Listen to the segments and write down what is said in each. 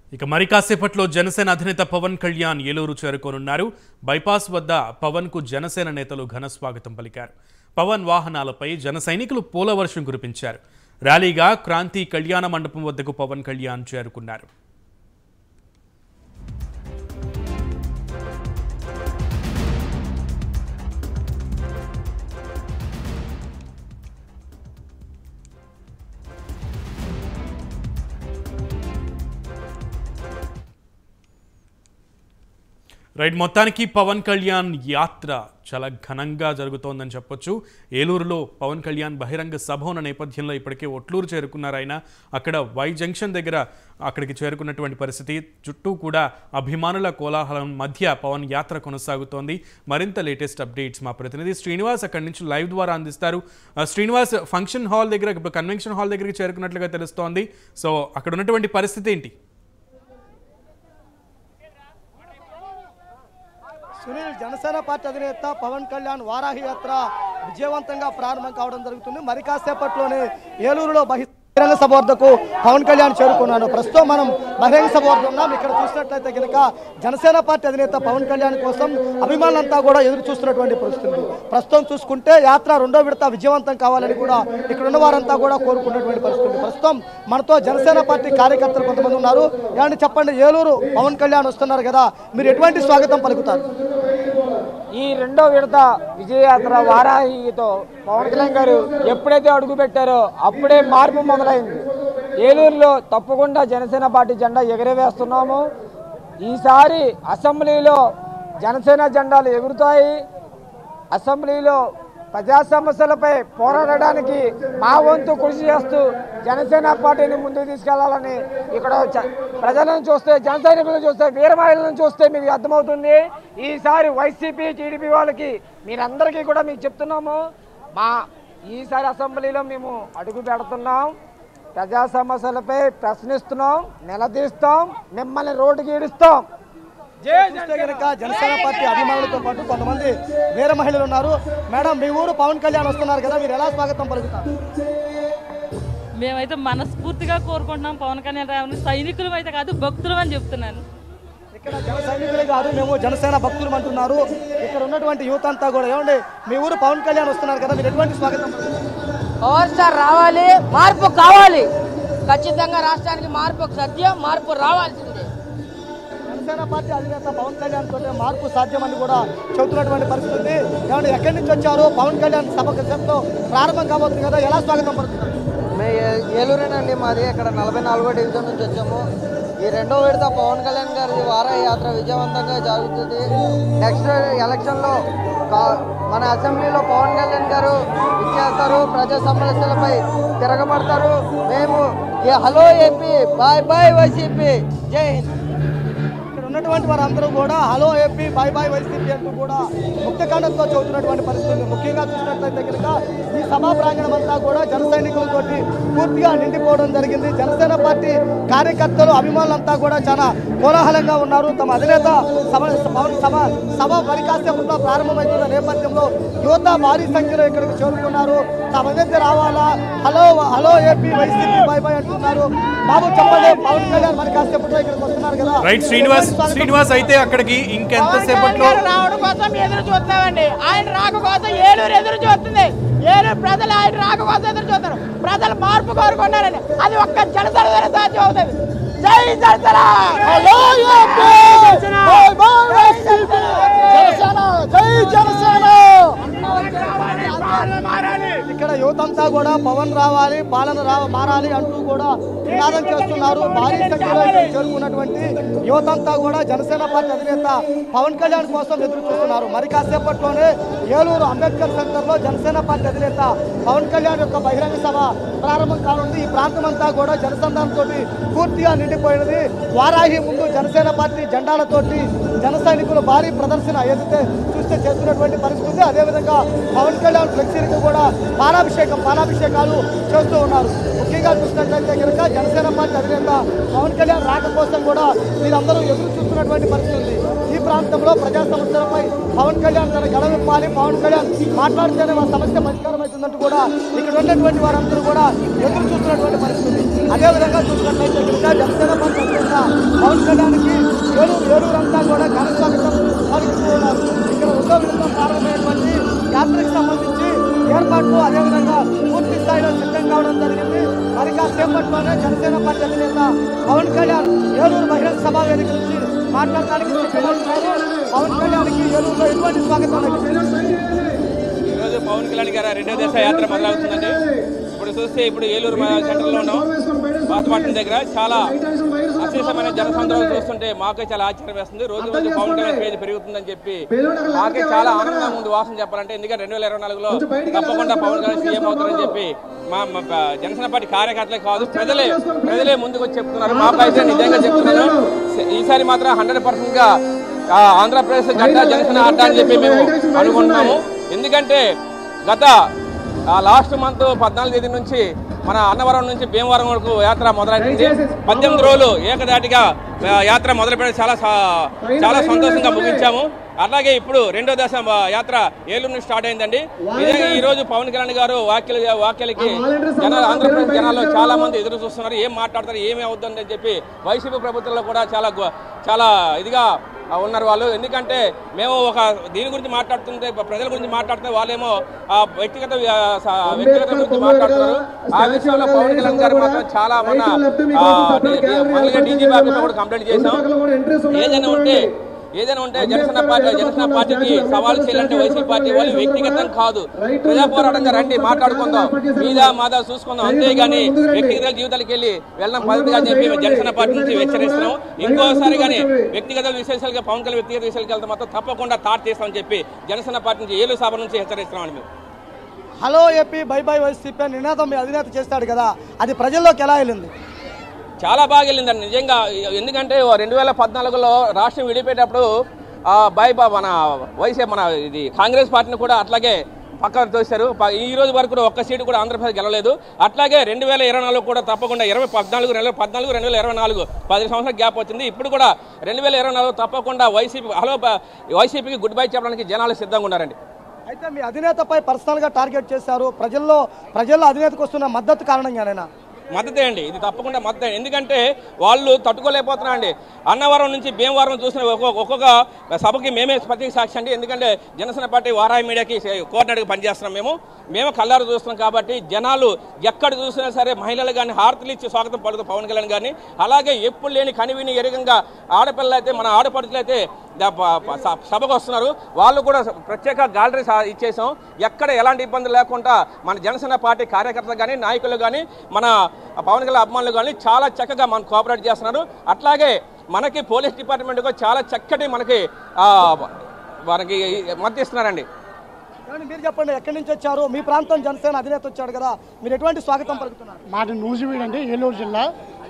ఇక మరి కాసేపట్లో జనసేన అధినేత పవన్ కళ్యాణ్ ఏలూరు చేరుకోనున్నారు బైపాస్ వద్ద పవన్ కు జనసేన నేతలు ఘన స్వాగతం పలికారు పవన్ వాహనాలపై జన సైనికులు పూలవర్షం కురిపించారు ర్యాలీగా క్రాంతి కళ్యాణ మండపం వద్దకు పవన్ కళ్యాణ్ చేరుకున్నారు రైట్ మొత్తానికి పవన్ కళ్యాణ్ యాత్ర చాలా ఘనంగా జరుగుతోందని చెప్పొచ్చు ఏలూరులో పవన్ కళ్యాణ్ బహిరంగ సభ ఉన్న నేపథ్యంలో ఇప్పటికే ఒట్లూరు చేరుకున్నారు ఆయన అక్కడ వై జంక్షన్ దగ్గర అక్కడికి చేరుకున్నటువంటి పరిస్థితి చుట్టూ కూడా అభిమానుల కోలాహలం మధ్య పవన్ యాత్ర కొనసాగుతోంది మరింత లేటెస్ట్ అప్డేట్స్ మా ప్రతినిధి శ్రీనివాస్ అక్కడి నుంచి లైవ్ ద్వారా అందిస్తారు ఆ, శ్రీనివాస్ ఫంక్షన్ హాల్ దగ్గర ఇప్పుడు కన్వెన్షన్ హాల్ దగ్గరికి చేరుకున్నట్లుగా తెలుస్తోంది సో అక్కడ ఉన్నటువంటి పరిస్థితి ఏంటి సునీల్ జనసేన పార్టీ అధినేత పవన్ కళ్యాణ్ వారాహి యాత్ర విజయవంతంగా ప్రారంభం కావడం జరుగుతుంది మరి కాసేపట్లోనే ఏలూరులో బహిరంగ సభ వద్దకు పవన్ కళ్యాణ్ చేరుకున్నాను ప్రస్తుతం మనం బహిరంగ సభ వద్ద ఉన్నాం ఇక్కడ చూసినట్లయితే కనుక జనసేన పార్టీ అధినేత పవన్ కళ్యాణ్ కోసం అభిమానులంతా కూడా ఎదురు చూస్తున్నటువంటి పరిస్థితి ఉంది. ప్రస్తుతం చూసుకుంటే యాత్ర రెండో విడత విజయవంతం కావాలని కూడా ఇక్కడ ఉన్న వారంతా కూడా కోరుకున్నటువంటి పరిస్థితి ఉంది. ప్రస్తుతం మనతో జనసేన పార్టీ కార్యకర్తలు కొంతమంది ఉన్నారు ఏమంటే చెప్పండి ఏలూరు పవన్ కళ్యాణ్ వస్తున్నారు కదా మీరు ఎటువంటి స్వాగతం పలుకుతారు ఈ రెండో విడత విజయయాత్ర వారాహితో పవన్ కళ్యాణ్ గారు ఎప్పుడైతే అడుగు పెట్టారో అప్పుడే మార్పు మొదలైంది ఏలూరులో తప్పకుండా జనసేన పార్టీ జెండా ఎగరవేస్తున్నాము ఈసారి అసెంబ్లీలో జనసేన జెండాలు ఎగురుతాయి అసెంబ్లీలో ప్రజా సమస్యలపై పోరాడడానికి మా వంతు కృషి చేస్తూ జనసేన పార్టీని ముందుకు తీసుకెళ్లాలని ఇక్కడ చ- ప్రజలను చూస్తే జన సైనికులను చూస్తే వీర మహిళలను చూస్తే మీకు అర్థమవుతుంది ఈసారి వైసీపీ టీడీపీ వాళ్ళకి మీరందరికీ కూడా మీకు చెప్తున్నాము మా ఈసారి అసెంబ్లీలో మేము అడుగు పెడుతున్నాం ప్రజా సమస్యలపై ప్రశ్నిస్తున్నాం నిలదీస్తాం మిమ్మల్ని రోడ్డుకి ఈడుస్తాం చూస్తే కనుక జనసేన పార్టీ అభిమానులతో పాటు కొంతమంది వేరే మహిళలు ఉన్నారు మేడం మీ ఊరు పవన్ కళ్యాణ్ వస్తున్నారు కదా మీరు ఎలా స్వాగతం పలుకుతారు మేమైతే మనస్ఫూర్తిగా కోరుకుంటున్నాం పవన్ కళ్యాణ్ రావుని సైనికులు అయితే కాదు భక్తులు అని చెప్తున్నాను ఇక్కడ జన సైనికులే కాదు మేము జనసేన భక్తులు అంటున్నారు ఇక్కడ ఉన్నటువంటి యువత అంతా కూడా ఏమండి మీ ఊరు పవన్ కళ్యాణ్ వస్తున్నారు కదా మీరు ఎటువంటి స్వాగతం పలుకుతారు? పవర్ స్టార్ రావాలి మార్పు కావాలి ఖచ్చితంగా రాష్ట్రానికి మార్పు సత్యం మార్పు రావాల్సిందే జనసేన పార్టీ అధినేత పవన్ కళ్యాణ్ తోటే మార్పు సాధ్యమని కూడా చెబుతున్నటువంటి పరిస్థితి ఉంది ఏమండి ఎక్కడి నుంచి వచ్చారు పవన్ కళ్యాణ్ సభకు సభతో ప్రారంభం కాబోతుంది కదా ఎలా స్వాగతం పలుకుతారు ఏలూరేనండి మాది ఇక్కడ నలభై నాలుగో డివిజన్ నుంచి వచ్చాము ఈ రెండో విడత పవన్ కళ్యాణ్ గారి వార యాత్ర విజయవంతంగా జరుగుతుంది నెక్స్ట్ ఎలక్షన్లో కా- మన అసెంబ్లీలో పవన్ కళ్యాణ్ గారు ఇచ్చేస్తారు ప్రజా సమస్యలపై తిరగబడతారు మేము ఈ hello A P bye bye Y C P జై హింద్ ఇక్కడ ఉన్నటువంటి వారందరూ కూడా hello A P bye bye Y C P అంటూ కూడా ముక్తకాండంతో చదువుతున్నటువంటి పరిస్థితి ఉంది. ముఖ్యంగా చూసినట్లయితే కనుక ఈ సభా ప్రాంగణం అంతా కూడా జన సైనికులతోటి పూర్తిగా నిండిపోవడం జరిగింది జనసేన పార్టీ కార్యకర్తలు అభిమానులంతా కూడా చాలా కోలాహలంగా ఉన్నారు తమ అధినేత సభ పవన్ సభ సభ మరి కాసేపట్లో ప్రారంభమవుతున్న నేపథ్యంలో యువత భారీ సంఖ్యలో ఇక్కడికి చేరుకున్నారు తమ దగ్గర రావాలా hello hello A P Y C P bye bye అంటున్నారు బాబు చెప్పండి పవన్ కళ్యాణ్ మరి కాసేపట్లో ఇక్కడికి వస్తున్నారు కదా రైట్ శ్రీనివాస్ శ్రీనివాస్ అయితే అక్కడికి ఇంకెంతసేపట్లో రావడం కోసం ఎదురు చూస్తామండి ఆయన రాక కోసం ఏలూరు ఎదురు చూస్తుంది ఏలూరు ప్రజలు ఆయన రాక కోసం ఎదురు చూస్తారు ప్రజలు మార్పు కోరుకున్నారని అది ఒక్క జనసేన సాధ్యం అవుతుంది జై Janasena hello A P! Bye bye Y C P! Janasena జై జనసేన మారాలి ఇక్కడ యువతంతా కూడా పవన్ రావాలి పాలన రా మారాలి అంటూ కూడా నినాదం చేస్తున్నారు భారీ సంఖ్యలో ఇక్కడ చేరుకున్నటువంటి యువతంతా కూడా జనసేన పార్టీ అధినేత పవన్ కళ్యాణ్ కోసం ఎదురు చూస్తున్నారు మరి కాసేపట్లోనే ఏలూరు అంబేద్కర్ సెంటర్ లో జనసేన పార్టీ అధినేత పవన్ కళ్యాణ్ యొక్క బహిరంగ సభ ప్రారంభం కానుంది ఈ ప్రాంతం అంతా కూడా జనసంధానంతో పూర్తిగా నిండిపోయినది వారాహి ముందు జనసేన పార్టీ జెండాలతోటి జన సైనికులు భారీ ప్రదర్శన ఏదైతే చూస్తే చేస్తున్నటువంటి పరిస్థితి ఉంది అదేవిధంగా పవన్ కళ్యాణ్ ఫ్లెక్సీలకు కూడా పాలాభిషేకం పాలాభిషేకాలు చేస్తూ ఉన్నారు ముఖ్యంగా చూసినట్లయితే కనుక జనసేన పార్టీ అధినేత పవన్ కళ్యాణ్ రాక కోసం కూడా వీరందరూ ఎదురు చూస్తున్నటువంటి పరిస్థితి ఉంది ఈ ప్రాంతంలో ప్రజా సమస్యలపై పవన్ కళ్యాణ్ తన గడవిప్పాలి పవన్ కళ్యాణ్ మాట్లాడితేనే మా సమస్య పరిష్కారం అవుతుందంటూ కూడా ఇక్కడ ఉన్నటువంటి వారందరూ కూడా ఎదురు చూస్తున్నటువంటి పరిస్థితి ఉంది. అదేవిధంగా చూసినట్లయితే కనుక జనసేన పార్టీ అధినేత మేరకు అదేవిధంగా పూర్తి స్థాయిలో సిద్ధం కావడం జరిగింది మరి కాసేపట్లోనే జనసేన పార్టీ అధినేత పవన్ కళ్యాణ్ ఏలూరు బహిరంగ సభ వేదిక నుంచి మాట్లాడడానికి సిద్ధమవుతున్నారు పవన్ కళ్యాణ్కి ఏలూరులో ఎటువంటి స్వాగతం లభించింది ఈరోజు పవన్ కళ్యాణ్ గారి రెండో దశ యాత్ర మొదలవుతుందండి ఇప్పుడు చూస్తే ఇప్పుడు ఏలూరు మా సెంటర్లో ఉన్నాం పాతపట్నం దగ్గర చాలా అశేషమైన జనసంద్రం చూస్తుంటే మాకే చాలా ఆశ్చర్యం వేస్తుంది రోజు రోజు పవన్ కళ్యాణ్ క్రేజ్ పెరుగుతుందని చెప్పి మాకే చాలా ఆనందంగా ఉంది వాసన చెప్పాలంటే ఎందుకంటే రెండు వేల ఇరవై నాలుగులో తప్పకుండా పవన్ కళ్యాణ్ సీఎం అవుతారని చెప్పి మా మా ప- జనసేన పార్టీ కార్యకర్తలే కాదు ప్రజలే ప్రజలే ముందుకు వచ్చి చెప్తున్నారు మాకైతే నిజంగా చెప్తున్నాను ఈసారి మాత్రం హండ్రెడ్ పర్సెంట్ గా ఆ, ఆంధ్రప్రదేశ్ గడ్డ జనసేన అడ్డ అని చెప్పి మేము అనుకుంటున్నాము ఎందుకంటే గత ఆ లాస్ట్ మంత్ పద్నాలుగు తేదీ నుంచి మన అన్నవరం నుంచి భీమవరం వరకు యాత్ర మొదలైంది పద్దెనిమిది రోజులు ఏకదాటిగా ఆ, యాత్ర మొదలుపెట్టి చాలా సా- చాలా సంతోషంగా ముగించాము అలాగే ఇప్పుడు రెండో దశ ఆ, యాత్ర ఏలూరు నుంచి స్టార్ట్ అయిందండి నిజంగా ఈ రోజు పవన్ కళ్యాణ్ గారు వ్యాఖ్యలు వ్యాఖ్యలకి జన ఆంధ్రప్రదేశ్ జనాల్లో చాలా మంది ఎదురు చూస్తున్నారు ఏం మాట్లాడతారు ఏమి అవుతుంది అని చెప్పి వైసీపీ ప్రభుత్వంలో కూడా చాలా గొ- చాలా ఇదిగా ఆ, ఉన్నారు వాళ్ళు ఎందుకంటే మేము ఒక దీని గురించి మాట్లాడుతుంటే ప్రజల గురించి మాట్లాడితే వాళ్ళేమో ఆ వ్యక్తిగత ఆ, స- వ్యక్తిగత గురించి మాట్లాడుతున్నారు ఆ విషయంలో పవన్ కళ్యాణ్ గారు మాత్రం చాలా మన డీజీ ఆఫీస్ కూడా కంప్లైంట్ చేశాం ఏదైనా ఉంటే ఏదైనా ఉంటే జనసేన పార్టీ జనసేన పార్టీకి సవాల్ చేయాలంటే వైసీపీ పార్టీ వాళ్ళు వ్యక్తిగతం కాదు ప్రజా పోరాటంగా రండి మాట్లాడుకుందాం మీద మాదా చూసుకుందాం అంతేగాని వ్యక్తిగత జీవితాలకు వెళ్ళి వెళ్ళడం పద్ధతిగా చెప్పి మేము జనసేన పార్టీ నుంచి హెచ్చరిస్తున్నాం ఇంకోసారి కానీ వ్యక్తిగత విశేషాలుగా పవన్ కళ్యాణ్ వ్యక్తిగత విషయాలకు వెళ్తే మాత్రం తప్పకుండా తాట్ చేస్తామని చెప్పి జనసేన పార్టీ నుంచి ఏలు సభ నుంచి హెచ్చరిస్తున్నాం మేము hello A P bye bye Y C P అని నినాదం మీ అధినేత చేస్తాడు కదా అది ప్రజల్లోకి ఎలా వెళ్ళింది చాలా బాగా వెళ్ళిందండి నిజంగా ఎందుకంటే రెండు వేల పద్నాలుగులో రాష్ట్రం విడిపోయేటప్పుడు ఆ, బై బా మన వైసీ మన ఇది కాంగ్రెస్ పార్టీని కూడా అట్లాగే పక్కన తోశారు ప- ఈ రోజు వరకు కూడా ఒక్క సీటు కూడా ఆంధ్రప్రదేశ్ గెలవలేదు అట్లాగే రెండు వేల ఇరవై నాలుగు కూడా తప్పకుండా ఇరవై పద్నాలుగు రెండు వేల పద్నాలుగు రెండు వేల ఇరవై నాలుగు పది సంవత్సరాల గ్యాప్ వచ్చింది ఇప్పుడు కూడా రెండు వేల ఇరవై నాలుగు తప్పకుండా వైసీపీ హలో బ- వైసీపీకి గుడ్ బై చెప్పడానికి జనాలు సిద్ధంగా ఉన్నారండి అయితే మీ అధినేతపై పర్సనల్గా టార్గెట్ చేశారు ప్రజల్లో ప్రజల్లో అధినేతకు వస్తున్న మద్దతు కారణంగానేనా మద్దతే అండి ఇది తప్పకుండా మద్దతే ఎందుకంటే వాళ్ళు తట్టుకోలేకపోతున్నారు అండి అన్నవరం నుంచి భీమవరం చూసిన ఒక్కొక్క ఒక్కొక్క సభకి మేమే ప్రతి సాక్షి అండి ఎందుకంటే జనసేన పార్టీ వారాయి మీడియాకి కోఆర్డినేటర్గా పనిచేస్తున్నాం మేము మేము కళ్ళారు చూస్తున్నాం కాబట్టి జనాలు ఎక్కడ చూసినా సరే మహిళలు కానీ హారతులు ఇచ్చి స్వాగతం పలుకుతారు పవన్ కళ్యాణ్ గారిని అలాగే ఎప్పుడు లేని కనివిని ఎరగంగా ఆడపిల్లలు అయితే మన ఆడపడుచులు అయితే ద- ప- ప- స- సభకు వస్తున్నారు వాళ్ళు కూడా ప్రత్యేక గ్యాలరీ సా- ఇచ్చేసాం ఎక్కడ ఎలాంటి ఇబ్బంది లేకుండా మన జనసేన పార్టీ కార్యకర్తలు కానీ నాయకులు కానీ మన పవన్ కళ్యాణ్ అభిమానులు కానీ చాలా చక్కగా మనకు కోఆపరేట్ చేస్తున్నారు అట్లాగే మనకి పోలీస్ డిపార్ట్మెంట్ కూడా చాలా చక్కటి మనకి ఆ, మనకి మద్దతు ఇస్తున్నారండి ఏమండి మీరు చెప్పండి ఎక్కడి నుంచి వచ్చారు మీ ప్రాంతం జనసేన అధినేత వచ్చాడు కదా మీరు ఎటువంటి స్వాగతం పలుకుతున్నారు మాది నూజివీడు అండి ఏలూరు జిల్లా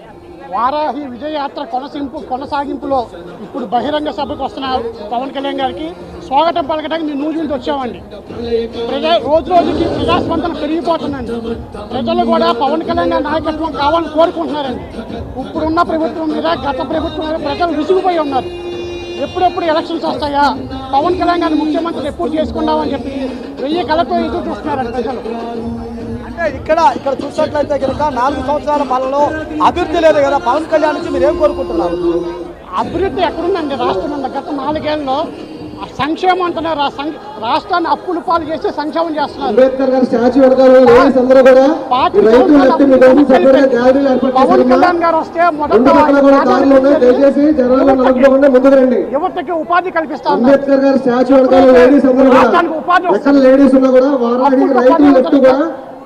వారాహి విజయయాత్ర కొనసింపు కొనసాగింపులో ఇప్పుడు బహిరంగ సభకు వస్తున్న పవన్ కళ్యాణ్ గారికి స్వాగతం పలకడానికి మేము నూజివీడు వచ్చామండి ప్రజా రోజు రోజుకి ప్రజాస్పందన పెరిగిపోతుందండి ప్రజలు కూడా పవన్ కళ్యాణ్ గారి నాయకత్వం కావాలని కోరుకుంటున్నారండి ఇప్పుడున్న ప్రభుత్వం మీద గత ప్రభుత్వం మీద ప్రజలు విసిగిపోయి ఉన్నారు ఎప్పుడెప్పుడు ఎలక్షన్స్ వస్తాయా పవన్ కళ్యాణ్ గారిని ముఖ్యమంత్రి ఎప్పుడు చేసుకుందామని చెప్పి వెయ్యి కళతో ఎదురు చూస్తున్నారండి ప్రజలు అంటే ఇక్కడ ఇక్కడ చూసినట్లయితే కనుక నాలుగు సంవత్సరాల పాలనలో అభివృద్ధి లేదు కదా పవన్ కళ్యాణ్ నుంచి మీరు ఏం కోరుకుంటున్నారు అభివృద్ధి ఎక్కడుందండి రాష్ట్రం అంతా గత నాలుగేళ్లలో ఆ సంక్షేమం అంటున్నారు ఆ సం- రాష్ట్రాన్ని అప్పులు పాలు చేసి సంక్షేమం చేస్తున్నారు అంబేద్కర్ గారి స్టాచ్యూ వెనకాల లేడీస్ అందరూ కూడా పార్టీ ఈ రైతు సంస్థలు లెఫ్ట్ మీ కోసం అభివృద్ధి సెపరేట్ కలిపి గ్యాలరీలు ఏర్పాటు పవన్ చేశారమ్మా. కళ్యాణ్ గారు వస్తే మొదట రెండు పక్కల కూడా కార్లు ఉన్నాయి దయచేసి జనాలు నడపకుండా ముందుకు రండి యువతకి ఉపాధి కల్పిస్తారు అంబేద్కర్ గారి స్టాచ్యూ వెనకాల లేడీస్ అందరూ కూడా రాష్ట్రానికి ఉపాధి ఎక్కడ లేడీస్ ఉన్నా కూడా వారానికి అప్పుడు రైతు ఉపాధి లెఫ్ట్ కూడా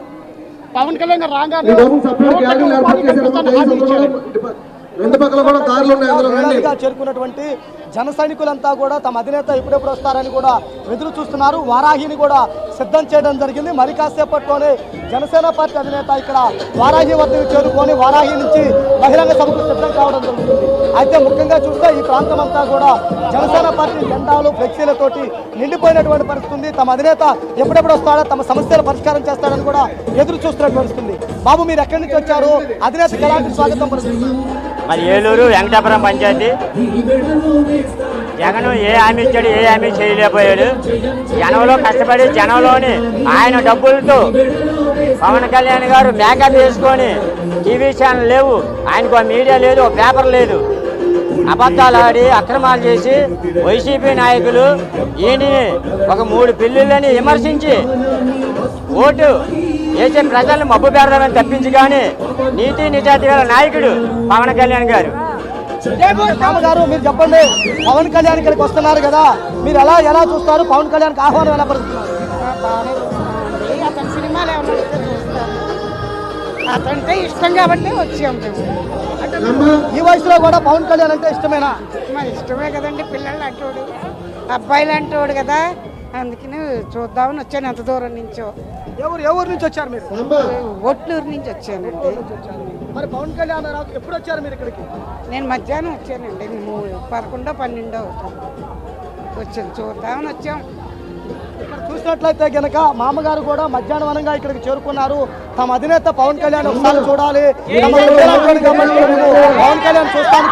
పవన్ కళ్యాణ్ గారు మీ రాగానే కోసం సెపరేట్ యువతకి గ్యాలరీలు ఏర్పాటు ఉపాధి చేశారమ్మా కల్పిస్తానని హామీ దయచేసి ఇచ్చారు. అందరూ కూడా రెండు పక్కల కూడా కార్లు ఉన్నాయి అందులో రండి వేలాదిగా చేరుకున్నటువంటి జన సైనికులంతా కూడా తమ అధినేత ఎప్పుడెప్పుడు వస్తారని కూడా ఎదురు చూస్తున్నారు వారాహిని కూడా సిద్ధం చేయడం జరిగింది మరి కాసేపట్లోనే జనసేన పార్టీ అధినేత ఇక్కడ వారాహి వద్దకు చేరుకొని వారాహి నుంచి బహిరంగ సభకు సిద్ధం కావడం జరుగుతుంది అయితే ముఖ్యంగా చూస్తే ఈ ప్రాంతం అంతా కూడా జనసేన పార్టీ జెండాలు ఫ్లెక్సీలతోటి నిండిపోయినటువంటి పరిస్థితి ఉంది తమ అధినేత ఎప్పుడెప్పుడు వస్తాడో తమ సమస్యల పరిష్కారం చేస్తాడని కూడా ఎదురు చూస్తున్నట్టు పరిస్థితుంది బాబు మీరు ఎక్కడి నుంచి వచ్చారు అధినేతకి ఎలాంటి స్వాగతం పలుకుతున్నారు మరి ఏలూరు వెంకటాపురం పంచాయతీ జగన్ ఏ హామీ ఇచ్చాడు ఏ హామీ చేయలేకపోయాడు జనంలో కష్టపడి జనంలోని ఆయన డబ్బులతో పవన్ కళ్యాణ్ గారు మేకప్ వేసుకొని టీవీ ఛానల్ లేవు ఆయనకు ఒక మీడియా లేదు ఒక పేపర్ లేదు అబద్ధాలు ఆడి అక్రమాలు చేసి వైసీపీ నాయకులు ఈయనని ఒక మూడు పిల్లులని విమర్శించి ఓటు వేసే ప్రజల్ని మబ్బు పెడదామని తప్పించి కానీ నీతి నిజాయితీ గల నాయకుడు పవన్ కళ్యాణ్ గారు గారు మీరు చెప్పండి పవన్ కళ్యాణ్ ఇక్కడికి వస్తున్నారు కదా మీరు ఎలా ఎలా చూస్తారు పవన్ కళ్యాణ్కి ఆహ్వానం ఎలా పడుతున్నారు అతని సినిమాలు ఏమన్నా వస్తే చూస్తాను అతనంటే ఇష్టం కాబట్టి వచ్చాం మేము ఈ వయసులో కూడా పవన్ కళ్యాణ్ అంటే ఇష్టమేనా మరి ఇష్టమే కదండి పిల్లలు అంటోడు అబ్బాయిలు అంటోడు కదా అందుకని చూద్దామని వచ్చాను ఎంత దూరం నుంచో ఎవరు ఏ ఊరు నుంచి వచ్చారు మీరు ఒట్లూరు నుంచి వచ్చానండి మరి పవన్ కళ్యాణ్ రావు ఎప్పుడు వచ్చారు మీరు ఇక్కడికి నేను మధ్యాహ్నం వచ్చానండి మూ- పదకొండో పన్నెండో అవుతుంది వచ్చాను చూద్దామని వచ్చాం ఇక్కడ చూసినట్లయితే గనక మామగారు కూడా మధ్యాహ్నం వనంగా ఇక్కడికి చేరుకున్నారు తమ అధినేత పవన్ కళ్యాణ్ ఒకసారి చూడాలి తమ బిడ్డలందరినీ కాబట్టి మేము పవన్ కళ్యాణ్ చూస్తానికి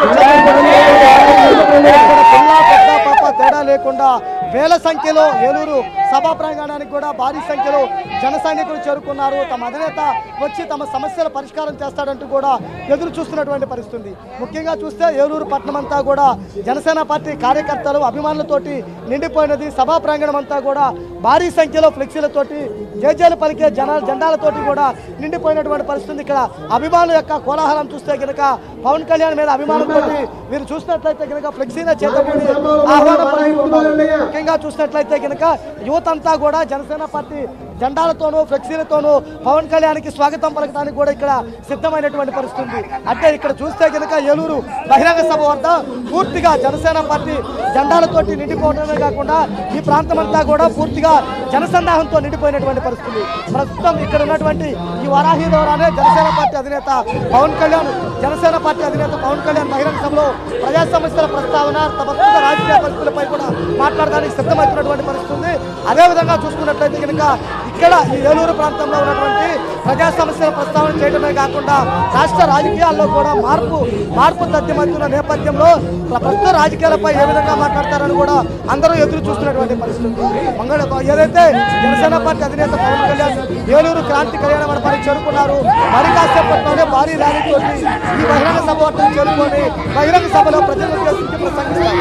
వచ్చాము. ఇక్కడ పిల్ల పెద్ద పాప తేడా లేకుండా వేల సంఖ్యలో ఏలూరు సభా ప్రాంగణానికి కూడా భారీ సంఖ్యలో జన సైనికులు చేరుకున్నారు తమ అధినేత వచ్చి తమ సమస్యల పరిష్కారం చేస్తాడంటూ కూడా ఎదురు చూస్తున్నటువంటి పరిస్థితి ముఖ్యంగా చూస్తే ఏలూరు పట్టణం అంతా కూడా జనసేన పార్టీ కార్యకర్తలు అభిమానులతోటి నిండిపోయినది సభా ప్రాంగణం అంతా కూడా భారీ సంఖ్యలో ఫ్లెక్సీలతోటి జేజేలు పలికే జన జెండాలతోటి కూడా నిండిపోయినటువంటి పరిస్థితి ఇక్కడ అభిమానుల యొక్క కోలాహలం చూస్తే కనుక పవన్ కళ్యాణ్ మీద అభిమానంతో మీరు చూసినట్లయితే కనుక ఫ్లెక్సీల చేత ఆహ్వానం పలుకుతున్నారు. ముఖ్యంగా చూసినట్లయితే కనుక యువత అంతా కూడా జనసేన పార్టీ జెండాలతోనూ ఫ్లెక్సీలతోనూ పవన్ కళ్యాణ్కి స్వాగతం పలకడానికి కూడా ఇక్కడ సిద్ధమైనటువంటి పరిస్థితి ఉంది. అంటే ఇక్కడ చూస్తే కనుక ఏలూరు బహిరంగ సభ వద్ద పూర్తిగా జనసేన పార్టీ జెండాలతోటి నిండిపోవడమే కాకుండా ఈ ప్రాంతం అంతా కూడా పూర్తిగా జనసందాహంతో నిండిపోయినటువంటి పరిస్థితి ప్రస్తుతం ఇక్కడ ఉన్నటువంటి ఈ వరాహి ద్వారానే జనసేన పార్టీ అధినేత పవన్ కళ్యాణ్ జనసేన పార్టీ అధినేత పవన్ కళ్యాణ్ బహిరంగ సభలో ప్రజా సమస్యల ప్రస్తావన తమ ప్రస్తుత రాజకీయ పరిస్థితులపై కూడా మాట్లాడడానికి సిద్ధమవుతున్నటువంటి పరిస్థితి ఉంది అదేవిధంగా చూసుకున్నట్లయితే కనుక ఇక్కడ ఈ ఏలూరు ప్రాంతంలో ఉన్నటువంటి ప్రజా సమస్యల ప్రస్తావన చేయడమే కాకుండా రాష్ట్ర రాజకీయాల్లో కూడా మార్పు మార్పు తథ్యమవుతున్న నేపథ్యంలో ప్ర- ప్రస్తుత రాజకీయాలపై ఏ విధంగా మాట్లాడతారని కూడా అందరూ ఎదురు చూస్తున్నటువంటి పరిస్థితి ఉంది. మంగళ ఏదైతే జనసేన పార్టీ అధినేత పవన్ కళ్యాణ్ ఏలూరు క్రాంతి కళ్యాణ మండపానికి చేరుకున్నారు మరి కాసేపట్లోనే భారీ ర్యాలీ తోటి ఈ బహిరంగ సభ వద్దకు చేరుకొని బహిరంగ సభలో ప్రజలను ఉద్దేశించి ప్రసంగిస్తారు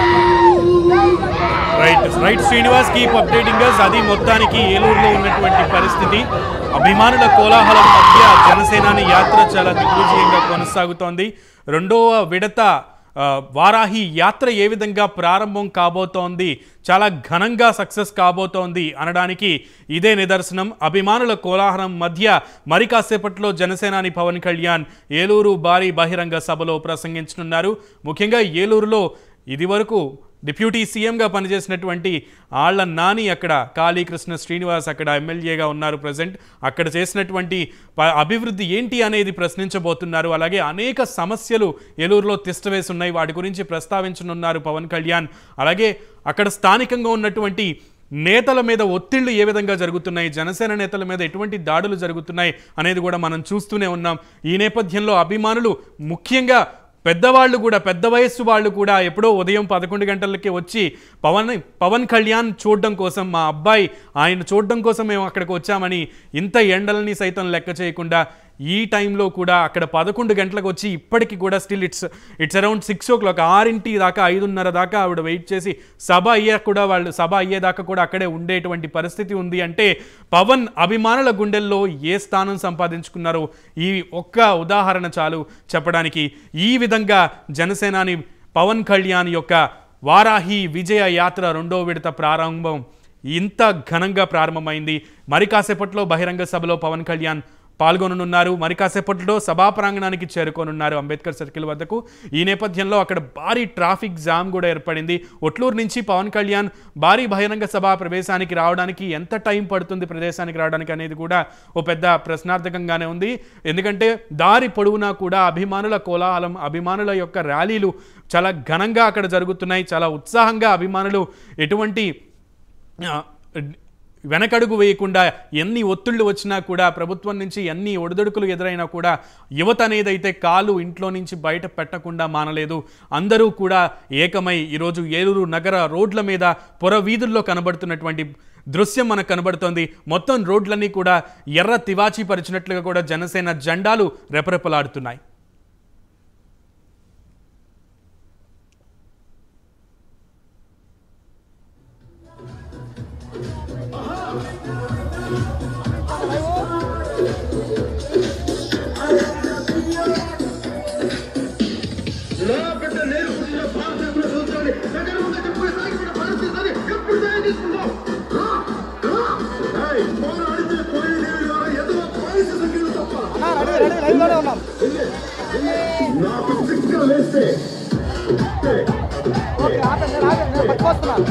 right right Srinivas keep updating us అది మొత్తానికి ఏలూరులో ఉన్నటువంటి పరిస్థితి అభిమానుల కోలాహలం మధ్య జనసేనాని యాత్ర చాలా దిగ్విజయంగా కొనసాగుతోంది రెండవ విడత ఆ, వారాహి యాత్ర ఏ విధంగా ప్రారంభం కాబోతోంది చాలా ఘనంగా సక్సెస్ కాబోతోంది అనడానికి ఇదే నిదర్శనం అభిమానుల కోలాహలం మధ్య మరి కాసేపట్లో జనసేనాని పవన్ కళ్యాణ్ ఏలూరు భారీ బహిరంగ సభలో ప్రసంగించనున్నారు ముఖ్యంగా ఏలూరులో ఇదివరకు డిప్యూటీ సీఎంగా పనిచేసినటువంటి ఆళ్ల నాని అక్కడ కాళీకృష్ణ శ్రీనివాస్ అక్కడ ఎమ్మెల్యేగా ఉన్నారు ప్రజెంట్ అక్కడ చేసినటువంటి ప- అభివృద్ధి ఏంటి అనేది ప్రశ్నించబోతున్నారు అలాగే అనేక సమస్యలు ఏలూరులో తిష్టవేసి ఉన్నాయి వాటి గురించి ప్రస్తావించనున్నారు పవన్ కళ్యాణ్ అలాగే అక్కడ స్థానికంగా ఉన్నటువంటి నేతల మీద ఒత్తిళ్లు ఏ విధంగా జరుగుతున్నాయి జనసేన నేతల మీద ఎటువంటి దాడులు జరుగుతున్నాయి అనేది కూడా మనం చూస్తూనే ఉన్నాం ఈ నేపథ్యంలో అభిమానులు ముఖ్యంగా పెద్దవాళ్ళు కూడా పెద్ద వయస్సు వాళ్ళు కూడా ఎప్పుడో ఉదయం పదకొండు గంటలకి వచ్చి పవన్ పవన్ కళ్యాణ్ చూడడం కోసం మా అబ్బాయి ఆయన చూడడం కోసం మేము అక్కడికి వచ్చామని ఇంత ఎండలని సైతం లెక్క చేయకుండా ఈ టైంలో కూడా అక్కడ పదకొండు గంటలకు వచ్చి ఇప్పటికి కూడా still it's it's around six o'clock ఆరింటి దాకా ఐదున్నర దాకా ఆవిడ వెయిట్ చేసి సభ అయ్యా కూడా వాళ్ళు సభ అయ్యేదాకా కూడా అక్కడే ఉండేటువంటి పరిస్థితి ఉంది అంటే పవన్ అభిమానుల గుండెల్లో ఏ స్థానం సంపాదించుకున్నారో ఈ ఒక్క ఉదాహరణ చాలు చెప్పడానికి ఈ విధంగా జనసేనాని పవన్ కళ్యాణ్ యొక్క వారాహి విజయ యాత్ర రెండో విడత ప్రారంభం ఇంత ఘనంగా ప్రారంభమైంది మరి కాసేపట్లో బహిరంగ సభలో పవన్ కళ్యాణ్ పాల్గొననున్నారు మరి కాసేపట్లో సభా ప్రాంగణానికి చేరుకోనున్నారు అంబేద్కర్ సర్కిల్ వద్దకు ఈ నేపథ్యంలో అక్కడ భారీ ట్రాఫిక్ జామ్ కూడా ఏర్పడింది ఒట్లూరు నుంచి పవన్ కళ్యాణ్ భారీ బహిరంగ సభా ప్రవేశానికి రావడానికి ఎంత టైం పడుతుంది ప్రదేశానికి రావడానికి అనేది కూడా ఓ పెద్ద ప్రశ్నార్థకంగానే ఉంది ఎందుకంటే దారి పొడవునా కూడా అభిమానుల కోలాహలం అభిమానుల యొక్క ర్యాలీలు చాలా ఘనంగా అక్కడ జరుగుతున్నాయి చాలా ఉత్సాహంగా అభిమానులు ఎటువంటి ఆ, వెనకడుగు వేయకుండా ఎన్ని ఒత్తిళ్లు వచ్చినా కూడా ప్రభుత్వం నుంచి ఎన్ని ఒడిదొడుకులు ఎదురైనా కూడా యువత అనేదైతే కాలు ఇంట్లో నుంచి బయట పెట్టకుండా మానలేదు అందరూ కూడా ఏకమై ఈరోజు ఏలూరు నగర రోడ్ల మీద పొర వీధుల్లో కనబడుతున్నటువంటి దృశ్యం మనకు కనబడుతోంది మొత్తం రోడ్లన్నీ కూడా ఎర్ర తివాచీ పరిచినట్లుగా కూడా జనసేన జెండాలు రెపరెపలాడుతున్నాయి ఓకే ఆపండి ఆగండి నేను పట్టుకొస్తున్నాను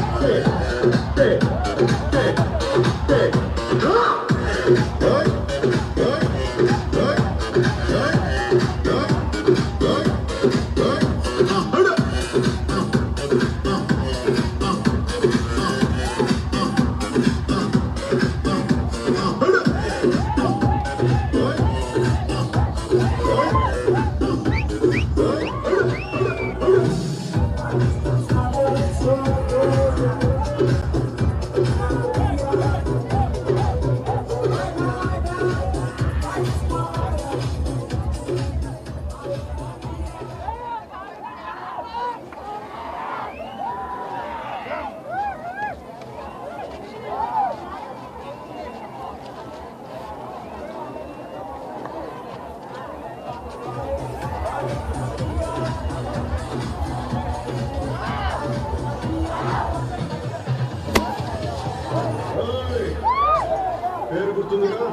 పేరు గుర్తుందిగా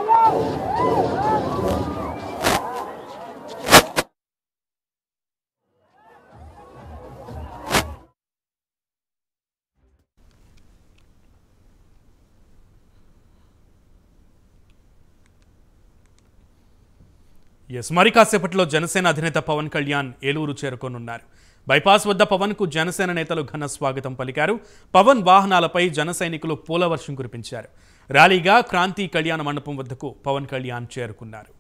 ఎస్ మరి కాసేపట్లో జనసేన అధినేత పవన్ కళ్యాణ్ ఏలూరు చేరుకోనున్నారు బైపాస్ వద్ద పవన్ కు జనసేన నేతలు ఘన స్వాగతం పలికారు పవన్ వాహనాలపై జన సైనికులు పూలవర్షం కురిపించారు ర్యాలీగా క్రాంతి కళ్యాణ మండపం వద్దకు పవన్ కళ్యాణ్ చేరుకున్నారు